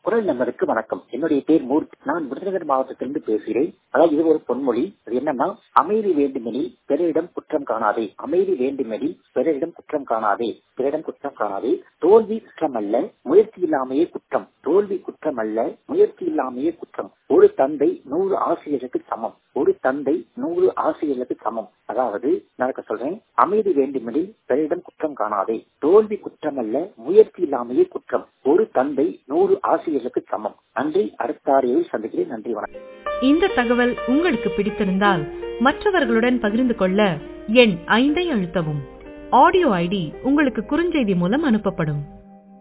குரல் நம்பருக்கு வணக்கம் என்னுடைய பேர் மூர்த்தி நான் விருதுநகர் மாவட்டத்திலிருந்து பேசுகிறேன் அதாவது இது ஒரு பொன்மொழி அது என்னன்னா அமைதி வேண்டுமெனில் பிறரிடம் குற்றம் காணாதே அமைதி வேண்டுமெனில் பிறரிடம் குற்றம் காணாதே பிறரிடம் குற்றம் காணாதே தோல்வி குற்றம் அல்ல முயற்சி இல்லாமையே குற்றம் தோல்வி குற்றம் அல்ல முயற்சி இல்லாமையே குற்றம் ஒரு தந்தை நூறு ஆசிரியருக்கு சமம் ஒரு தந்தை நூறு ஆசிரியர்களுக்கு சமம் அதாவது நடக்க சொல்றேன் அமைதி வேண்டுமெனில் பிறரிடம் குற்றம் காணாதே தோல்வி குற்றம் அல்ல முயற்சி இல்லாமையே குற்றம் ஒரு தந்தை நூறு ஆசிரியர்களுக்கு சமம் நன்றி அடுத்த ஆடியோவில் சந்திக்கிறேன் நன்றி வணக்கம் இந்த தகவல் உங்களுக்கு பிடித்திருந்தால் மற்றவர்களுடன் பகிர்ந்து கொள்ள எண் ஐந்தை அழுத்தவும் ஆடியோ ஐடி உங்களுக்கு குறுஞ்செய்தி மூலம் அனுப்பப்படும்